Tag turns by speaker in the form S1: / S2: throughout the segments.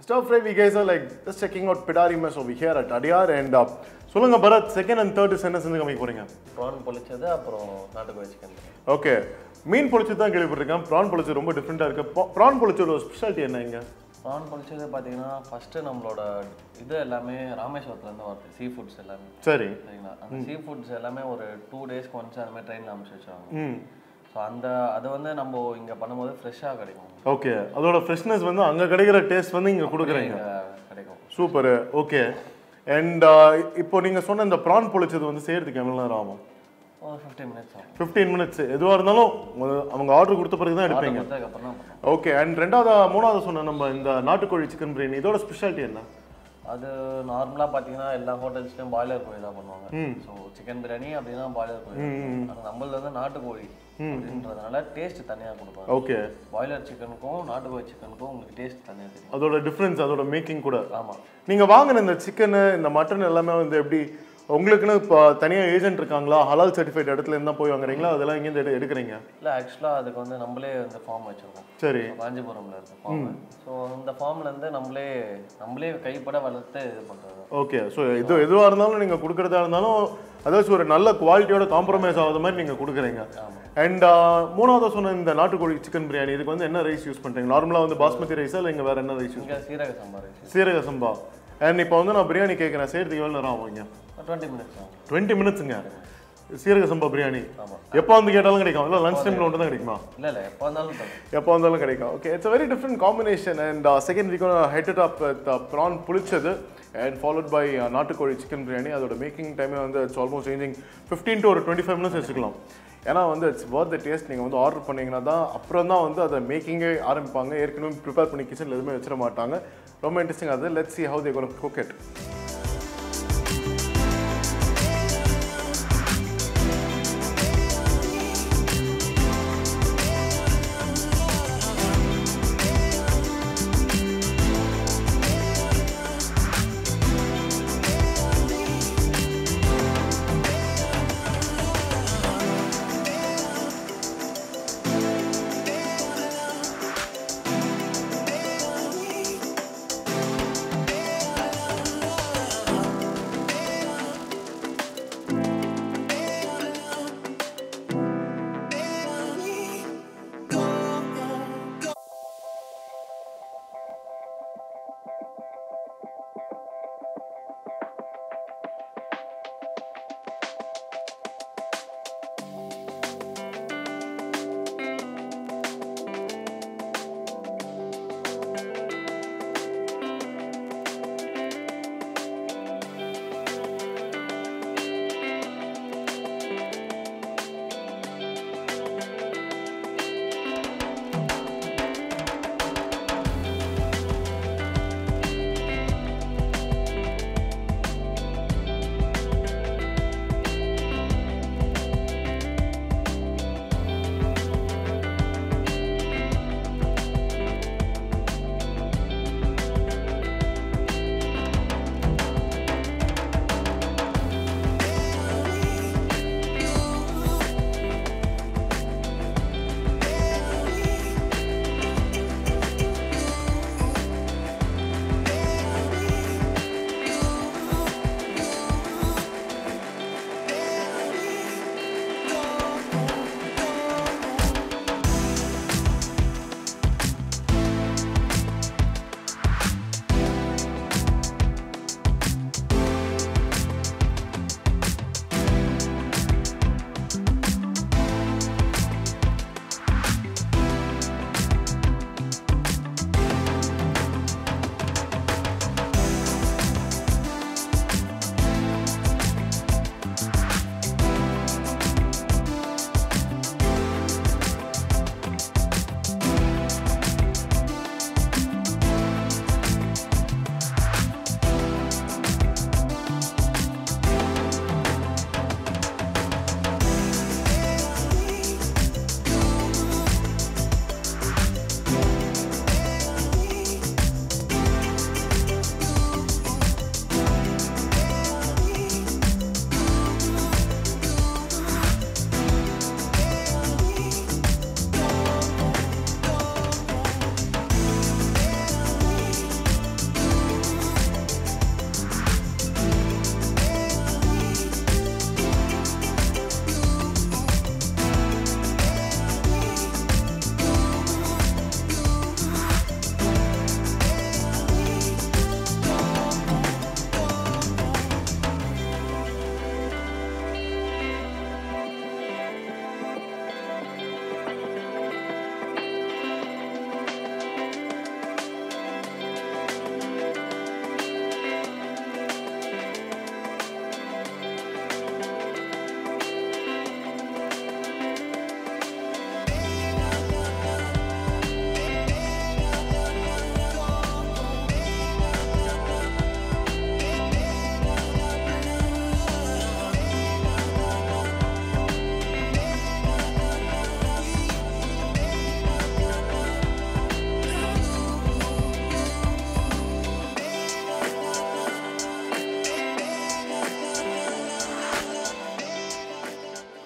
S1: Stir fry, we guys are like just checking out Pidari mess over here at Adiyar and uh, சொல்லுங்க Bharat second and third என்ன செஞ்சு காமிக்க போறீங்க
S2: PRAN பொளிச்சது அப்புறம் நாட்டுக்கோழி சிக்கன்
S1: ஓகே மீன் பொழிச்சு தான் கேள்விப்பட்டிருக்கேன் ப்ரான் பொழிச்சு ரொம்ப டிஃப்ரெண்ட்டாக இருக்கு ப்ரான் பொழிச்சோட ஸ்பெஷாலிட்டி என்ன இங்க
S2: ப்ரான் பொளிச்சது பார்த்தீங்கன்னா ஃபஸ்ட்டு நம்மளோட இது எல்லாமே ராமேஸ்வரத்துலேருந்து வருது சீ ஃபுட்ஸ் எல்லாமே
S1: சரி
S2: சரிங்களா அந்த சீ ஃபுட்ஸ் எல்லாமே ஒரு டூ டேஸ்க்கு ஒன்ஸ் அந்த மாதிரி ட்ரெயினில் அனுப்பிச்சு வச்சுருவாங்க
S1: ம்
S2: ஸோ அந்த அது வந்து நம்ம இங்கே பண்ணும்போது ஃப்ரெஷ்ஷாக கிடைக்கும்
S1: ஓகே அதோட ஃப்ரெஷ்னஸ் வந்து அங்கே கிடைக்கிற டேஸ்ட் வந்து இங்கே கொடுக்குறீங்க
S2: இங்கே கிடைக்கும்
S1: சூப்பர் ஓகே அண்ட் இப்போ நீங்கள் சொன்ன இந்த ப்ரான் பொழிச்சது வந்து செய்யறதுக்கு எவ்வளோ நேரம் ஆகும்
S2: ஒரு ஃபிஃப்டீன் மினிட்ஸ் ஆகும்
S1: ஃபிஃப்டீன் மினிட்ஸ் எதுவாக இருந்தாலும் உங்க- அவங்க ஆர்டர் கொடுத்த பிறகு தான் எடுப்பீங்க
S2: கொடுத்ததுக்கப்புறம் தான் பண்ணுவோம்
S1: ஓகே அண்ட் ரெண்டாவது மூணாவது சொன்ன நம்ம இந்த நாட்டுக்கோழி சிக்கன் பிரியாணி இதோட ஸ்பெஷாலிட்டி என்ன
S2: அது நார்மலாக பார்த்தீங்கன்னா எல்லா ஹோட்டல்ஸ்லையும் பாய்லர் கோழி தான் பண்ணுவாங்க ஸோ சிக்கன் பிரியாணி அப்படின்னா பாய்லர் கோழி ஆனால் நம்மளது வந்து நாட்டுக்கோழி அப்படின்றதுனால டேஸ்ட் தனியாக கொடுப்பாங்க
S1: ஓகே
S2: பாய்லர் சிக்கனுக்கும் நாட்டுக்கோழி சிக்கனுக்கும் உங்களுக்கு டேஸ்ட் தனியாக தெரியும்
S1: அதோட டிஃப்ரென்ஸ் அதோட மேக்கிங் கூட
S2: ஆமாம்
S1: நீங்கள் வாங்கின இந்த சிக்கனு இந்த மட்டன் எல்லாமே வந்து எப்படி உங்களுக்குன்னு இப்போ தனியாக ஏஜென்ட் இருக்காங்களா ஹலால் சர்டிஃபைட் இடத்துல இருந்தா போய் வாங்குறீங்களா அதெல்லாம் இங்கேருந்து எடு எடுக்கிறீங்க
S2: இல்லை ஆக்சுவலாக அதுக்கு வந்து நம்மளே வந்து ஃபார்ம் வச்சுருக்கோம்
S1: சரி
S2: காஞ்சிபுரம்ல இருக்க ஃபார்ம் ஸோ இந்த ஃபார்ம்ல இருந்து நம்மளே நம்மளே கைப்பட வளர்த்து இது பண்ணுறது
S1: ஓகே ஸோ எது எதுவாக இருந்தாலும் நீங்கள் கொடுக்குறதா இருந்தாலும் அதாச்சும் ஒரு நல்ல குவாலிட்டியோட காம்ப்ரமைஸ் ஆகாத மாதிரி நீங்கள் கொடுக்குறீங்க அண்ட் மூணாவது சொன்ன இந்த நாட்டுக்கோழி சிக்கன் பிரியாணி இதுக்கு வந்து என்ன ரைஸ் யூஸ் பண்ணுறீங்க நார்மலாக வந்து பாஸ்மதி ரைஸா இல்லை இங்கே வேறு என்ன ரைஸ் யூஸ்
S2: இங்கே சீரக சாம்பார்
S1: சீரக சம்பா அண்ட் இப்போ வந்து நான் பிரியாணி கேட்குறேன் செய்யறதுக்கு எவ்வளோ நேரம் ஆகும் இங்கே
S2: டுவெண்ட்டி மினிட்ஸ் ஆகும்
S1: டுவெண்ட்டி மினிட்ஸுங்க சீரக சம்பா பிரியாணி
S2: ஆமாம்
S1: எப்போ வந்து கேட்டாலும் கிடைக்கும் இல்லை லஞ்ச் டைமில் மட்டும் தான் கிடைக்குமா
S2: இல்லை இல்லை எப்போ வந்தாலும் தரும்
S1: எப்போ வந்தாலும் கிடைக்கும் okay it's very different combination and second week head it up with prawn புளிச்சது அண்ட் ஃபாலோட் பை நாட்டுக்கோழி சிக்கன் பிரியாணி அதோட மேக்கிங் டைமே வந்து it's almost changing fifteen to ஒரு டுவெண்ட்டி ஃபைவ் மினிட்ஸ் வச்சுக்கலாம் ஏன்னா வந்து இட்ஸ் worth த டேஸ்ட் நீங்கள் வந்து ஆர்டர் பண்ணீங்கன்னா தான் அப்புறம் தான் வந்து அதை மேக்கிங்கே ஆரம்பிப்பாங்க ஏற்கனவே ப்ரிப்பேர் பண்ணி கிச்சனில் எதுவுமே வச்சிட மாட்டாங்க ரொம்ப இன்ட்ரெஸ்டிங் அது let's see how they going to cook it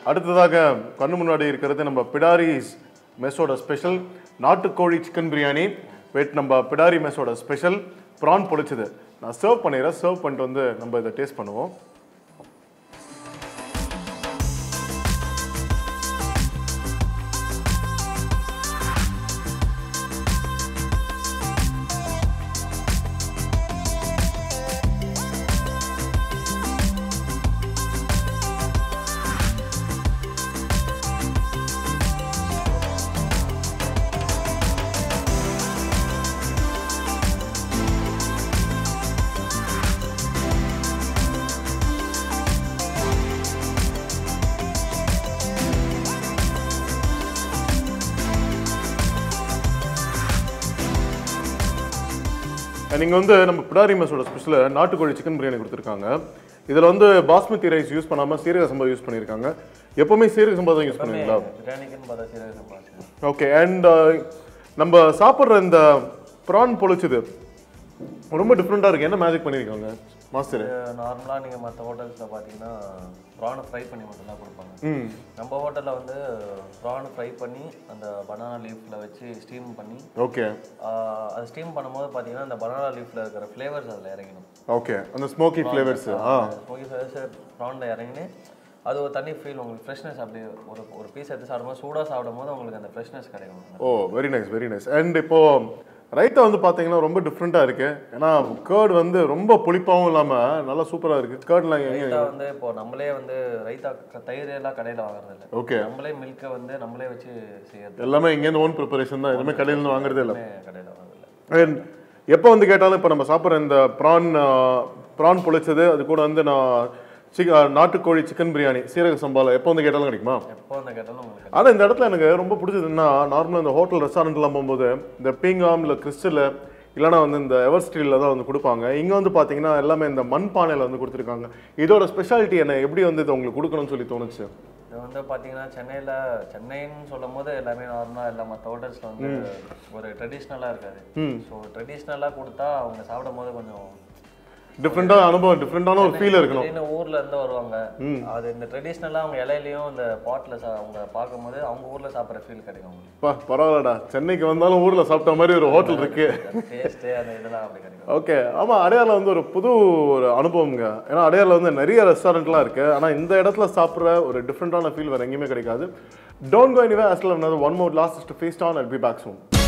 S1: அடுத்ததாக கண்ணு முன்னாடி இருக்கிறது நம்ம பிடாரிஸ் மெஸ்ஸோட ஸ்பெஷல் நாட்டுக்கோழி சிக்கன் பிரியாணி வெயிட் நம்ம பிடாரி மெஸ்ஸோட ஸ்பெஷல் ப்ரான் பொரிச்சது நான் சர்வ் பண்ணிடுறேன் சர்வ் பண்ணிட்டு வந்து நம்ம இதை டேஸ்ட் பண்ணுவோம் நீங்கள் வந்து நம்ம பிடாரி மெஸ்ஸோட ஸ்பெஷலில் நாட்டுக்கோழி சிக்கன் பிரியாணி கொடுத்துருக்காங்க இதில் வந்து பாஸ்மதி ரைஸ் யூஸ் பண்ணாமல் சீரக சம்பா யூஸ் பண்ணியிருக்காங்க எப்பவுமே சீரக சம்பா தான் யூஸ் பண்ணுவீங்களா
S2: பிரியாணிக்குன்னு பார்த்தா சீரக சம்பா வச்சுக்கோங்க.
S1: ஓகே அண்ட் நம்ம சாப்பிட்ற இந்த ப்ரான் பொழிச்சது ரொம்ப டிஃப்ரெண்ட்டாக இருக்கு என்ன மேஜிக் பண்ணியிருக்காங்க மாஸ்டர்
S2: இது நார்மலாக நீங்கள் மற்ற ஹோட்டல்ஸில் பார்த்தீங்கன்னா ப்ரானை ஃப்ரை பண்ணி மட்டும்தான் கொடுப்பாங்க
S1: ம்
S2: நம்ம ஹோட்டலில் வந்து ப்ரான் ஃப்ரை பண்ணி அந்த பனானா லீஃபில் வச்சு ஸ்டீம் பண்ணி
S1: ஓகே
S2: ஆஹ் அது ஸ்டீம் பண்ணும்போது பார்த்தீங்கன்னா அந்த பனானா லீஃபில் இருக்கிற ஃப்ளேவர்ஸ் அதில் இறங்கணும்
S1: ஓகே அந்த ஸ்மோக்கி ஃப்ளேவர்ஸ் ஆ
S2: ஸ்மோக்கி ஃப்ளேவர்ஸ் ப்ரானில் இறங்கினு அது ஒரு தனி ஃபீல் உங்களுக்கு ஃப்ரெஷ்னஸ் அப்படியே ஒரு ஒரு பீஸ் எடுத்து சாப்பிடும்போது சூடாக சாப்பிடும்போது உங்களுக்கு அந்த ஃப்ரெஷ்னஸ் கிடைக்கும்
S1: oh very nice very nice and இப்போ ரைத்தா வந்து பார்த்தீங்கன்னா ரொம்ப டிஃப்ரெண்ட்டாக இருக்கு ஏன்னா கேர்டு வந்து ரொம்ப புளிப்பாகவும் இல்லாமல் நல்லா சூப்பராக இருக்கு கேர்ட்லாம் எங்க
S2: ரைத்தா வந்து இப்போ நம்மளே வந்து ரைத்தா க- தயிர் எல்லாம் கடையில் வாங்குறது இல்லை
S1: ஓகே
S2: நம்மளே மில்கை வந்து நம்மளே வச்சு செய்யறது
S1: எல்லாமே இங்கேருந்து ஓன் ப்ரிப்பரேஷன் தான் எதுவுமே கடையிலேருந்து வாங்குறதே இல்லை
S2: கடையில் வாங்குறது இல்லை
S1: அண்ட் எப்போ வந்து கேட்டாலும் இப்போ நம்ம சாப்பிட்ற இந்த ப்ரான் ப்ரான் பொழிச்சது அது கூட வந்து நான் சிக் நாட்டுக்கோழி சிக்கன் பிரியாணி சீரக சம்பால எப்போ வந்து கேட்டாலும் கிடைக்குமா
S2: எப்போ வந்து கேட்டாலும் உங்களுக்கு
S1: ஆனால் இந்த இடத்துல எனக்கு ரொம்ப பிடிச்சதுன்னா நார்மலாக இந்த ஹோட்டல் ரெஸ்டாரண்ட்லாம் போகும்போது இந்த பீங்காம் இல்லை கிறிஸ்டல் இல்லைனா வந்து இந்த எவர் ஸ்டீலில் தான் வந்து கொடுப்பாங்க இங்கே வந்து பார்த்தீங்கன்னா எல்லாமே இந்த மண் பானையில் வந்து கொடுத்துருக்காங்க இதோட ஸ்பெஷாலிட்டி என்ன எப்படி வந்து இதை உங்களுக்கு கொடுக்கணும்னு சொல்லி தோணுச்சு
S2: இது வந்து பார்த்தீங்கன்னா சென்னையில் சென்னைன்னு சொல்லும் போது எல்லாமே நார்மலாக எல்லா மற்ற ஹோட்டல்ஸில் வந்து ஒரு ட்ரெடிஷ்னலாக இருக்காது ஸோ ட்ரெடிஷ்னலாக கொடுத்தா அவங்க சாப்பிடும் போது கொஞ்சம்
S1: டிஃப்ரெண்ட்டான அனுபவம் டிஃப்ரெண்ட்டான ஒரு ஃபீல் இருக்கணும்
S2: திடீர்னு ஊர்ல இருந்து வருவாங்க அது இந்த ட்ரெடிஷ்னலாக அவங்க இலையிலையும் இந்த பாட்டில் அவங்க பார்க்கும்போது அவங்க ஊர்ல சாப்பிட்ற ஃபீல் கிடைக்கும் அவங்களுக்கு
S1: பா பரவாயில்லடா சென்னைக்கு வந்தாலும் ஊரில் சாப்பிட்ட மாதிரி ஒரு ஹோட்டல் இருக்கு
S2: அந்த டேஸ்ட்டு அந்த இதெல்லாம் அப்படி கிடைக்கும்
S1: ஓகே ஆமாம் அடையாரில் வந்து ஒரு புது ஒரு அனுபவம்ங்க ஏன்னா அடையாரில் வந்து நிறைய ரெஸ்டாரண்ட்லாம் இருக்கு ஆனால் இந்த இடத்துல சாப்பிட்ற ஒரு டிஃப்ரெண்ட்டான ஃபீல் வேறு எங்கேயுமே கிடைக்காது டோன்ட் கோ எனிவே அஸ்ல one more last feast on at be back soon